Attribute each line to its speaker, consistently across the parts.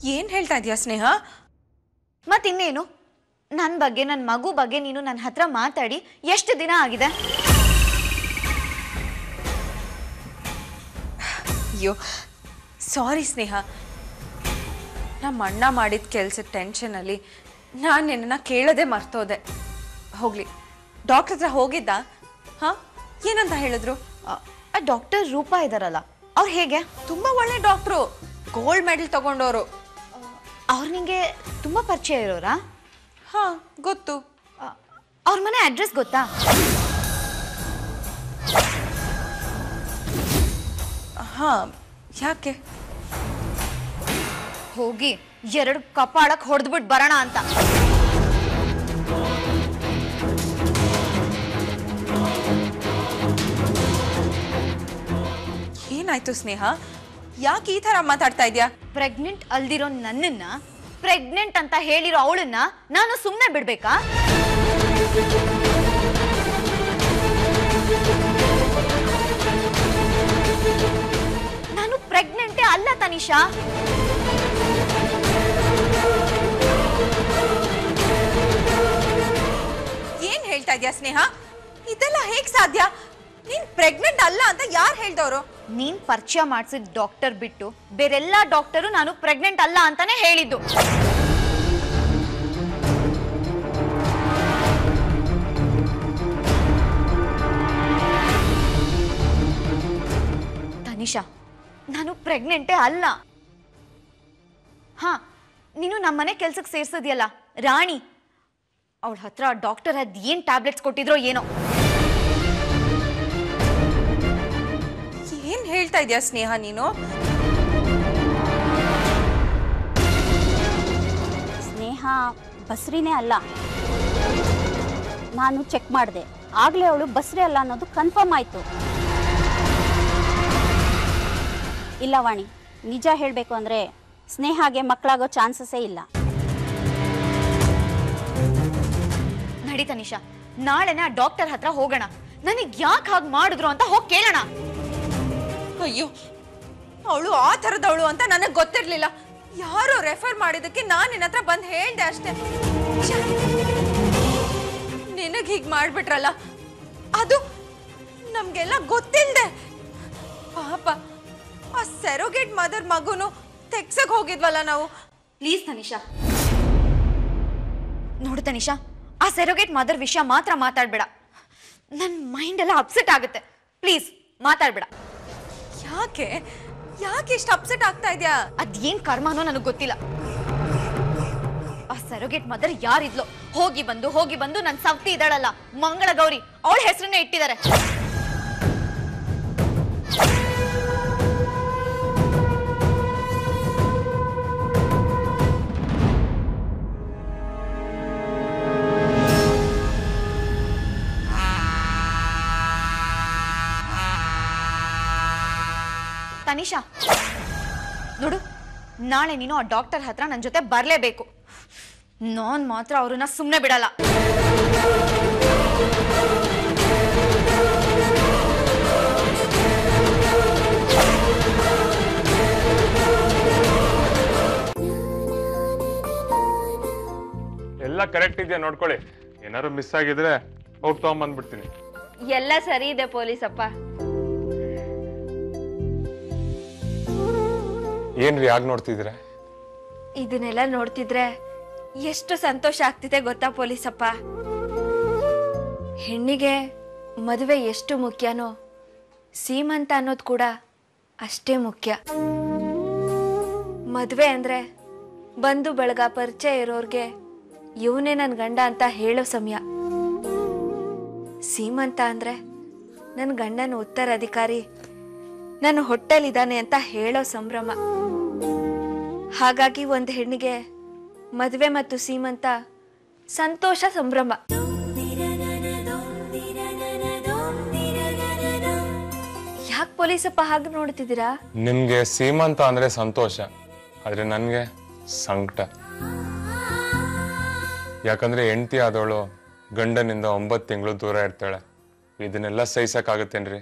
Speaker 1: ಏನ್ ಹೇಳ್ತಾ ಇದೀಯಾ ಸ್ನೇಹ
Speaker 2: ಮತ್ತಿನ್ನೇನು ನನ್ನ ಬಗ್ಗೆ ನನ್ನ ಮಗು ಬಗ್ಗೆ ನೀನು ನನ್ನ ಹತ್ರ ಮಾತಾಡಿ ಎಷ್ಟು ದಿನ ಆಗಿದೆ
Speaker 1: ಅಯ್ಯೋ ಸಾರಿ ಸ್ನೇಹ ನಮ್ಮ ಅಣ್ಣ ಮಾಡಿದ ಕೆಲಸದ ಟೆನ್ಷನಲ್ಲಿ ನಾನು ನಿನ್ನನ್ನು ಕೇಳೋದೇ ಮರ್ತೋದೆ ಹೋಗ್ಲಿ ಡಾಕ್ಟರ್ ಹತ್ರ ಹೋಗಿದ್ದ ಹಾಂ ಏನಂತ ಹೇಳಿದ್ರು
Speaker 2: ಆ ಡಾಕ್ಟರ್ ರೂಪಾ ಇದಾರಲ್ಲ ಅವ್ರು ಹೇಗೆ
Speaker 1: ತುಂಬ ಒಳ್ಳೆ ಡಾಕ್ಟ್ರು ಗೋಲ್ಡ್ ಮೆಡಲ್ ತಗೊಂಡವರು
Speaker 2: ಅವ್ರು ನಿಂಗೆ ತುಂಬ ಪರಿಚಯ ಇರೋರಾ
Speaker 1: ಹಾಂ ಗೊತ್ತು
Speaker 2: ಆ, ಅವ್ರ ಮನೆ ಅಡ್ರೆಸ್ ಗೊತ್ತಾ
Speaker 1: ಹಾಂ ಯಾಕೆ
Speaker 2: ಹೋಗಿ ಎರಡು ಕಪಾಳಕ್ ಹೊಡೆದ್ಬಿಟ್ಟು ಬರೋಣ ಅಂತ
Speaker 1: ಏನಾಯ್ತು ಸ್ನೇಹ ಯಾಕೆ ಈ ಥರ ಮಾತಾಡ್ತಾ ಇದೆಯಾ
Speaker 2: ಪ್ರೆಗ್ನೆಂಟ್ ಅಲ್ದಿರೋ ನನ್ನನ್ನ ಪ್ರೆಗ್ನೆಂಟ್ ಅಂತ ಹೇಳಿರೋ ಅವಳನ್ನ ನಾನು ಸುಮ್ಮನೆ ಬಿಡ್ಬೇಕಾ ನಾನು ಪ್ರೆಗ್ನೆಂಟೇ ಅಲ್ಲ ತನಿಷಾ
Speaker 1: ಏನ್ ಹೇಳ್ತಾ ಇದೆಯಾ ಸ್ನೇಹ ಇದೆಲ್ಲ ಹೇಗ್ ಸಾಧ್ಯ ನೀನ್ ಪ್ರೆಗ್ನೆಂಟ್ ಅಲ್ಲ ಅಂತ ಯಾರು ಹೇಳ್ದವ್ರು
Speaker 2: ನೀನ್ ಪರಿಚಯ ಮಾಡಿಸಿದ ಡಾಕ್ಟರ್ ಬಿಟ್ಟು ಬೇರೆಲ್ಲಾ ಡಾಕ್ಟರು ನಾನು ಪ್ರೆಗ್ನೆಂಟ್ ಅಲ್ಲ ಅಂತಾನೆ ಹೇಳಿದ್ದು ತನಿಷಾ ನಾನು ಪ್ರೆಗ್ನೆಂಟೇ ಅಲ್ಲ ಹಾ ನೀನು ನಮ್ಮನೆ ಕೆಲ್ಸಕ್ಕೆ ಸೇರ್ಸೋದಿಯಲ್ಲ ರಾಣಿ ಅವಳ ಹತ್ರ ಡಾಕ್ಟರ್ ಅದ್ ಏನ್ ಟ್ಯಾಬ್ಲೆಟ್ಸ್ ಕೊಟ್ಟಿದ್ರೋ ಏನೋ
Speaker 1: ಏನ್ ಹೇಳ್ತಾ ಇದೆಯಾ ಸ್ನೇಹ ನೀನು
Speaker 3: ಸ್ನೇಹ ಬಸ್ರಿನೇ ಅಲ್ಲ ನಾನು ಚೆಕ್ ಮಾಡಿದೆ ಆಗಲೇ ಅವಳು ಬಸ್ರಿ ಅಲ್ಲ ಅನ್ನೋದು ಕನ್ಫರ್ಮ್ ಆಯಿತು ಇಲ್ಲ ವಾಣಿ ನಿಜ ಹೇಳಬೇಕು ಅಂದರೆ ಸ್ನೇಹಾಗೆ ಮಕ್ಕಳಾಗೋ ಚಾನ್ಸಸ್ಸೇ ಇಲ್ಲ
Speaker 2: ನಡಿ ತನಿಷಾ ನಾಳೆನೆ ಆ ಡಾಕ್ಟರ್ ಹತ್ರ ಹೋಗೋಣ ನನಗೆ ಯಾಕೆ ಹಾಗೆ ಮಾಡಿದ್ರು ಅಂತ ಹೋಗಿ ಕೇಳೋಣ
Speaker 1: ಅಯ್ಯೋ ಅವಳು ಆ ಥರದವಳು ಅಂತ ನನಗೆ ಗೊತ್ತಿರ್ಲಿಲ್ಲ ಯಾರೋ ರೆಫರ್ ಮಾಡಿದ್ದಕ್ಕೆ ನಾನು ನಿನ್ನ ಹತ್ರ ಬಂದು ಹೇಳ್ದೆ ಅಷ್ಟೇ ನಿನಗೆ ಹೀಗೆ ಮಾಡ್ಬಿಟ್ರಲ್ಲ ಅದು ನಮ್ಗೆಲ್ಲ ಗೊತ್ತಿಲ್ದೆ ಪಾಪ ಆ ಸೆರೋಗೇಟ್ ಮದರ್ ಮಗುನು ತೆಗ್ಸಕ್ ಹೋಗಿದ್ವಲ್ಲ ನಾವು
Speaker 2: ಪ್ಲೀಸ್ ತನಿಷಾ ನೋಡು ತನಿಷಾ ಆ ಸೆರೋಗೇಟ್ ಮದರ್ ವಿಷಯ ಮಾತ್ರ ಮಾತಾಡ್ಬೇಡ ನನ್ನ ಮೈಂಡ್ ಎಲ್ಲ ಅಪ್ಸೆಟ್ ಆಗುತ್ತೆ ಪ್ಲೀಸ್ ಮಾತಾಡ್ಬೇಡ
Speaker 1: ಯಾಕೆ ಯಾಕೆ ಇಷ್ಟು ಅಪ್ಸೆಟ್ ಆಗ್ತಾ ಇದೆಯಾ
Speaker 2: ಅದೇನ್ ಕರ್ಮನೋ ನನಗೆ ಗೊತ್ತಿಲ್ಲ ಆ ಸೆರೋಗೇಟ್ ಮದರ್ ಯಾರಿದ್ಲೋ ಹೋಗಿ ಬಂದು ಹೋಗಿ ಬಂದು ನನ್ನ ಸವತಿ ಇದ್ದಾಳಲ್ಲ ಮಂಗಳ ಗೌರಿ ಅವಳ ಹೆಸರನ್ನೇ ಇಟ್ಟಿದ್ದಾರೆ ತನಿಷಾ ನೋಡು ನಾಳೆ ನೀನು ಆ ಡಾಕ್ಟರ್ ಹತ್ರ ನನ್ನ ಜೊತೆ ಬರಲೇಬೇಕು ನಾನ್ ಮಾತ್ರ ಅವ್ರನ್ನ ಸುಮ್ಮನೆ ಬಿಡಲ್ಲ
Speaker 4: ಎಲ್ಲ ಕರೆಕ್ಟ್ ಇದೆಯಾ ನೋಡ್ಕೊಳ್ಳಿ ಏನಾದ್ರು ಮಿಸ್ ಆಗಿದ್ರೆ ಹೋಗಿ ತಗೊಂಬಂದ್ಬಿಡ್ತೀನಿ
Speaker 5: ಎಲ್ಲ ಸರಿ ಇದೆ ಪೊಲೀಸಪ್ಪ
Speaker 4: ಏನ್ರಿ ಆಗ ನೋಡ್ತಿದ್ರೆ
Speaker 5: ಇದನ್ನೆಲ್ಲ ನೋಡ್ತಿದ್ರೆ ಎಷ್ಟು ಸಂತೋಷ ಆಗ್ತಿದೆ ಗೊತ್ತಾ ಪೊಲೀಸಪ್ಪ ಹೆಣ್ಣಿಗೆ ಮದುವೆ ಎಷ್ಟು ಮುಖ್ಯನೋ ಸೀಮಂತ ಅನ್ನೋದು ಕೂಡ ಅಷ್ಟೇ ಮುಖ್ಯ ಮದುವೆ ಅಂದ್ರೆ ಬಂಧು ಬಳಗ ಪರಿಚಯ ಇರೋರ್ಗೆ ಇವನೇ ನನ್ನ ಗಂಡ ಅಂತ ಹೇಳೋ ಸಮಯ ಸೀಮಂತ ಅಂದ್ರೆ ನನ್ನ ಗಂಡನ ಉತ್ತರಾಧಿಕಾರಿ ನನ್ನ ಹೊಟ್ಟೆಲಿದ್ದಾನೆ ಅಂತ ಹೇಳೋ ಸಂಭ್ರಮ ಹಾಗಾಗಿ ಒಂದು ಹೆಣ್ಣಿಗೆ ಮದುವೆ ಮತ್ತು ಸೀಮಂತ ಸಂತೋಷ ಸಂಭ್ರಮ ಯಾಕೆ ಪೊಲೀಸಪ್ಪ ಹಾಗೆ ನೋಡ್ತಿದ್ದೀರಾ
Speaker 4: ನಿಮ್ಗೆ ಸೀಮಂತ ಅಂದ್ರೆ ಸಂತೋಷ ಆದ್ರೆ ನನ್ಗೆ ಸಂಕಟ ಯಾಕಂದ್ರೆ ಹೆಂಡತಿ ಆದವಳು ಗಂಡನಿಂದ ಒಂಬತ್ತು ತಿಂಗಳು ದೂರ ಇರ್ತಾಳೆ ಇದನ್ನೆಲ್ಲ ಸಹಿಸಕ್ಕಾಗತ್ತೇನ್ರಿ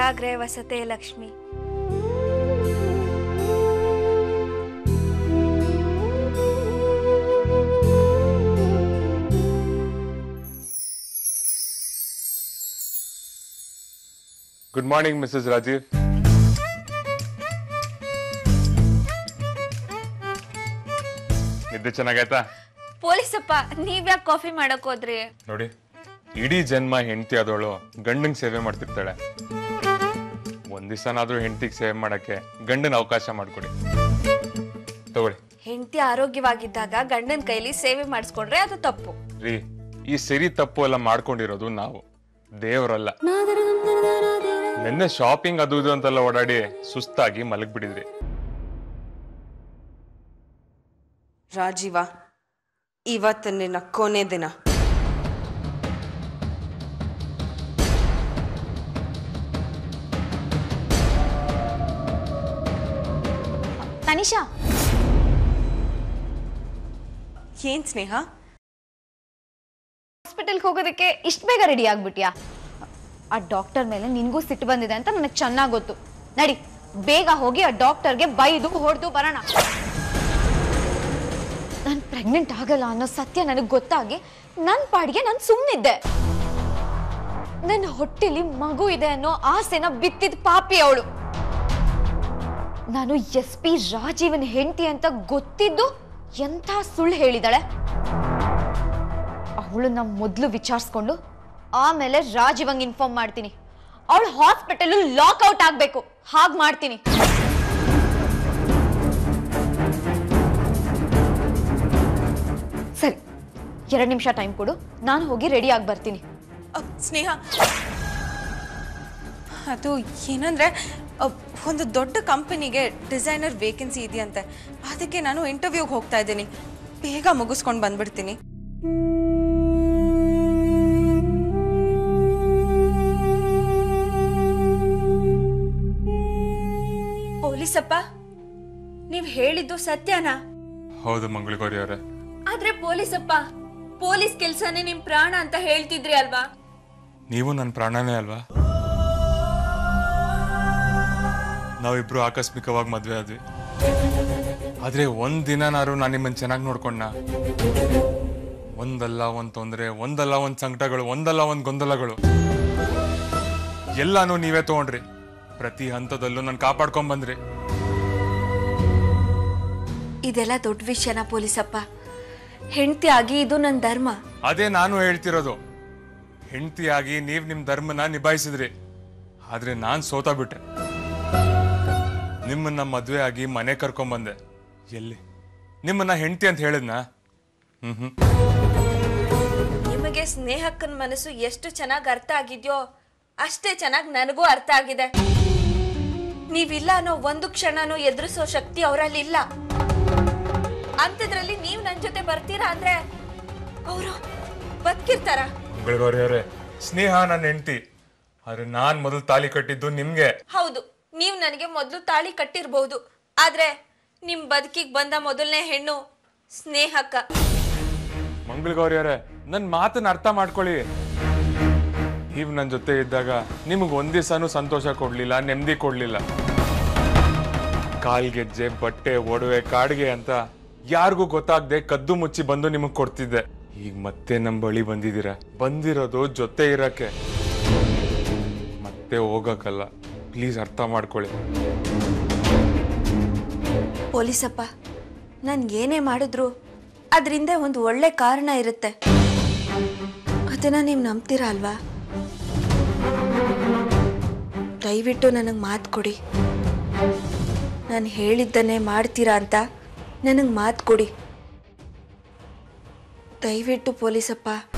Speaker 5: ಏಕಾಗ್ರೆ ವಸತೆ Lakshmi
Speaker 4: good morning Mrs Rajiv ನಿದ್ದೆ ಚೆನ್ನಾಗಾಯ್ತಾ
Speaker 5: ಪೊಲೀಸಪ್ಪ ನೀವ್ಯಾಕೆ ಕಾಫಿ ಮಾಡಕ್ ಹೋದ್ರಿ
Speaker 4: ನೋಡಿ ಇಡೀ ಜನ್ಮ ಹೆಂಡತಿ ಆದವಳು ಗಂಡಂಗ್ ಸೇವೆ ಮಾಡ್ತಿರ್ತಾಳೆ ಒಂದ್ ದಿವಸನಾದ್ರೂ ಹೆಂಡತಿಗೆ ಸೇವೆ ಮಾಡಕ್ಕೆ ಗಂಡನ ಅವಕಾಶ ಮಾಡ್ಕೊಡಿ ತಗೊಳ್ಳಿ
Speaker 5: ಹೆಂಡತಿ ಆರೋಗ್ಯವಾಗಿದ್ದಾಗ ಗಂಡನ ಕೈಲಿ ಸೇವೆ ಮಾಡಿಸ್ಕೊಂಡ್ರೆ ಅದು ತಪ್ಪು
Speaker 4: ರೀ ಈ ಸರಿ ತಪ್ಪು ಎಲ್ಲ ಮಾಡ್ಕೊಂಡಿರೋದು ನಾವು ದೇವರಲ್ಲ ನಿನ್ನೆ ಶಾಪಿಂಗ್ ಅದು ಇದು ಅಂತೆಲ್ಲ ಓಡಾಡಿ ಸುಸ್ತಾಗಿ ಮಲಗ್ಬಿಟ್ಟಿದ್ರಿ
Speaker 1: ರಾಜೀವ ಇವತ್ತು ನಿನ್ನ ಕೊನೆ ದಿನ
Speaker 2: ತನಿಷಾ
Speaker 1: ಏನ್ ಸ್ನೇಹ
Speaker 2: ಹಾಸ್ಪಿಟಲ್ಗೆ ಹೋಗೋದಕ್ಕೆ ಇಷ್ಟು ಬೇಗ ರೆಡಿ ಆಗ್ಬಿಟ್ಯಾ ಆ ಡಾಕ್ಟರ್ ಮೇಲೆ ನಿನ್ಗೂ ಸಿಟ್ಟು ಬಂದಿದೆ ಅಂತ ನನಗೆ ಚೆನ್ನಾಗಿ ಗೊತ್ತು ನಡಿ ಬೇಗ ಹೋಗಿ ಆ ಡಾಕ್ಟರ್ಗೆ ಬೈದು ಹೊಡೆದು ಬರೋಣ ನಾನು ಪ್ರೆಗ್ನೆಂಟ್ ಆಗಲ್ಲ ಅನ್ನೋ ಸತ್ಯ ನನಗೆ ಗೊತ್ತಾಗಿ ನನ್ನ ಪಾಡಿಗೆ ನಾನು ಸುಮ್ಮನಿದ್ದೆ ನನ್ನ ಹೊಟ್ಟೆಲಿ ಮಗು ಇದೆ ಅನ್ನೋ ಆಸೆನ ಬಿತ್ತಿದ ಪಾಪಿ ಅವಳು ನಾನು ಎಸ್ ಪಿ ರಾಜೀವನ್ ಹೆಂಡತಿ ಅಂತ ಗೊತ್ತಿದ್ದು ಎಂಥ ಸುಳ್ಳು ಹೇಳಿದಾಳೆ ಅವಳನ್ನ ಮೊದಲು ವಿಚಾರಿಸ್ಕೊಂಡು ಆಮೇಲೆ ರಾಜೀವಂಗ್ ಇನ್ಫಾರ್ಮ್ ಮಾಡ್ತೀನಿ ಅವಳು ಹಾಸ್ಪಿಟಲ್ ಲಾಕ್ಔಟ್ ಆಗ್ಬೇಕು ಹಾಗ್ ಮಾಡ್ತೀನಿ ಸರಿ ಎರಡು ನಿಮಿಷ ಟೈಮ್ ಕೊಡು ನಾನು ಹೋಗಿ ರೆಡಿ ಆಗಿ ಬರ್ತೀನಿ
Speaker 1: ಅ, ಸ್ನೇಹ ಅದು ಏನಂದ್ರೆ ಅ, ಒಂದು ದೊಡ್ಡ ಕಂಪನಿಗೆ ಡಿಸೈನರ್ ವೇಕೆನ್ಸಿ ಇದೆಯಂತೆ ಅದಕ್ಕೆ ನಾನು ಇಂಟರ್ವ್ಯೂಗೆ ಹೋಗ್ತಾ ಇದ್ದೀನಿ ಬೇಗ ಮುಗಿಸ್ಕೊಂಡು ಬಂದ್ಬಿಡ್ತೀನಿ
Speaker 5: ಪೊಲೀಸಪ್ಪ ನೀವ್ ಹೇಳಿದ್ದು ಸತ್ಯನಾ
Speaker 4: ಹೌದು ಮಂಗಳಗೌರಿ ಅವರೇ
Speaker 5: ಆದ್ರೆ ಪೊಲೀಸಪ್ಪ ಪೊಲೀಸ್ ಕೆಲ್ಸನೇ ನಿಮ್ ಪ್ರಾಣ ಅಂತ ಹೇಳ್ತಿದ್ರಿ ಅಲ್ವಾ
Speaker 4: ನೀವು ನನ್ನ ಪ್ರಾಣನೇ ಅಲ್ವಾ ನಾವಿಬ್ರು ಆಕಸ್ಮಿಕವಾಗಿ ಮದ್ವೆ ಆದ್ವಿ ಆದ್ರೆ ಒಂದ್ ದಿನನಾರು ನಾನು ನಿಮ್ಮನ್ನ ಚೆನ್ನಾಗಿ ನೋಡ್ಕೊಂಡ ಒಂದಲ್ಲ ಒಂದ್ ತೊಂದ್ರೆ ಒಂದಲ್ಲ ಒಂದ್ ಸಂಕಟಗಳು ಒಂದಲ್ಲ ಒಂದ್ ಗೊಂದಲಗಳು ಎಲ್ಲಾನು ನೀವೇ ತಗೊಂಡ್ರಿ ಪ್ರತಿ ಹಂತದಲ್ಲೂ ನಾನು ಕಾಪಾಡ್ಕೊಂಡ್ ಬಂದ್ರಿ
Speaker 5: ಇದೆಲ್ಲ ದೊಡ್ಡ ವಿಷಯನ ಪೊಲೀಸಪ್ಪ ಹೆಂಡತಿ ಆಗಿ ಇದು ನನ್ನ ಧರ್ಮ
Speaker 4: ಅದೇ ನಾನು ಹೇಳ್ತಿರೋದು ಹೆಂಡತಿಯಾಗಿ ನೀವ್ ನಿಮ್ ಧರ್ಮನ ನಿಭಾಯಿಸಿದ್ರಿ ಆದ್ರೆ ನಾನ್ ಸೋತ ಬಿಟ್ಟೆ ನಿಮ್ಮನ್ನ ಮದ್ವೆ ಆಗಿ ಮನೆ ಕರ್ಕೊಂಬಂದೆ ಎಲ್ಲಿ ನಿಮ್ಮನ್ನ ಹೆಂಡತಿ ಅಂತ ಹೇಳಿದ್ನ ಹ್ಮ್ ಹ್ಮ್
Speaker 5: ನಿಮಗೆ ಸ್ನೇಹಕ್ಕನ ಮನಸ್ಸು ಎಷ್ಟು ಚೆನ್ನಾಗಿ ಅರ್ಥ ಆಗಿದ್ಯೋ ಅಷ್ಟೇ ಚೆನ್ನಾಗಿ ನನಗೂ ಅರ್ಥ ಆಗಿದೆ ನೀವಿಲ್ಲ ಅನ್ನೋ ಒಂದು ಕ್ಷಣನೂ ಎದುರಿಸೋ ಶಕ್ತಿ ಅವರಲ್ಲಿ ಇಲ್ಲ ಅಂಥದ್ರಲ್ಲಿ ನೀವು ನನ್ನ ಜೊತೆ ಬರ್ತೀರಾ ಅಂದ್ರೆ ಅವರು ಬದುಕಿರ್ತಾರ
Speaker 4: ಮಂಗಳಗೌರಿ ಅವರೇ ಸ್ನೇಹ ನನ್ನ ಹೆಂಡತಿ ಆದ್ರೆ ನಾನ್ ಮೊದಲು ತಾಲಿ ಕಟ್ಟಿದ್ದು ನಿಮ್ಗೆ
Speaker 5: ಹೌದು ನೀವು ನನಗೆ ಮೊದಲು ತಾಳಿ ಕಟ್ಟಿರ್ಬಹುದು ಆದ್ರೆ ನಿಮ್ ಬದುಕಿಗೆ ಬಂದ ಮೊದಲನೇ ಹೆಣ್ಣು ಸ್ನೇಹಕ್ಕ
Speaker 4: ಮಂಗಳಗೌರಿ ಅವರೇ ನನ್ ಮಾತನ್ನ ಅರ್ಥ ಮಾಡ್ಕೊಳ್ಳಿ ನೀವ್ ನನ್ ಜೊತೆ ಇದ್ದಾಗ ನಿಮಗ್ ಒಂದ್ ದಿವಸನೂ ಸಂತೋಷ ಕೊಡ್ಲಿಲ್ಲ ನೆಮ್ಮದಿ ಕೊಡ್ಲಿಲ್ಲ ಕಾಲ್ಗೆಜ್ಜೆ ಬಟ್ಟೆ ಒಡವೆ ಕಾಡ್ಗೆ ಅಂತ ಯಾರಿಗೂ ಗೊತ್ತಾಗ್ದೆ ಕದ್ದು ಮುಚ್ಚಿ ಬಂದು ನಿಮಗ್ ಕೊಡ್ತಿದ್ದೆ ಈಗ ಮತ್ತೆ ನಮ್ ಬಳಿ ಬಂದಿದ್ದೀರಾ ಬಂದಿರೋದು ಜೊತೆ ಇರಕ್ಕೆ ಮತ್ತೆ ಹೋಗಕ್ಕಲ್ಲ ಪ್ಲೀಸ್ ಅರ್ಥ ಮಾಡ್ಕೊಳ್ಳಿ
Speaker 5: ಪೊಲೀಸಪ್ಪ ನನ್ಗೆ ಏನೇ ಮಾಡಿದ್ರು ಅದರಿಂದ ಒಂದು ಒಳ್ಳೆ ಕಾರಣ ಇರುತ್ತೆ ಅದನ್ನ ನೀವು ನಂಬ್ತೀರಾ ಅಲ್ವಾ ದಯವಿಟ್ಟು ನನಗೆ ಮಾತು ಕೊಡಿ ನಾನು ಹೇಳಿದ್ದನ್ನೇ ಮಾಡ್ತೀರಾ ಅಂತ ನನಗೆ ಮಾತು ಕೊಡಿ ದಯವಿಟ್ಟು ಪೊಲೀಸಪ್ಪ